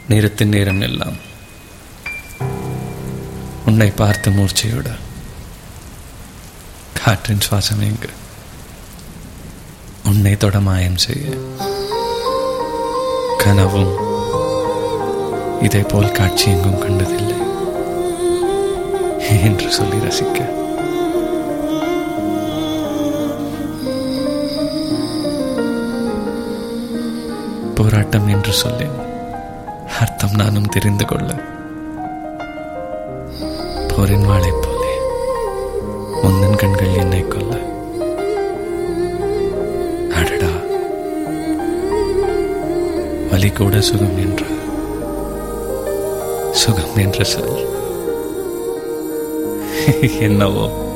நேரத்தின் நேரம் எல்லாம் உன்னை பார்த்த மூர்ச்சையோட காற்றின் சுவாசம் எங்கு உன்னை தொட மாயம் செய்ய கனவும் இதை போல் காட்சி எங்கும் கண்டதில்லை என்று சொல்லி ரசிக்க போராட்டம் என்று சொல்லி அர்த்தம் நானும் தெரிந்து கொள்ள போரின் வாளை போலே முன்னன் கண்கள் என்னை கொல்ல அடடா வலி கூட சுகம் என்று சுகம் என்ற சொல் என்னவோ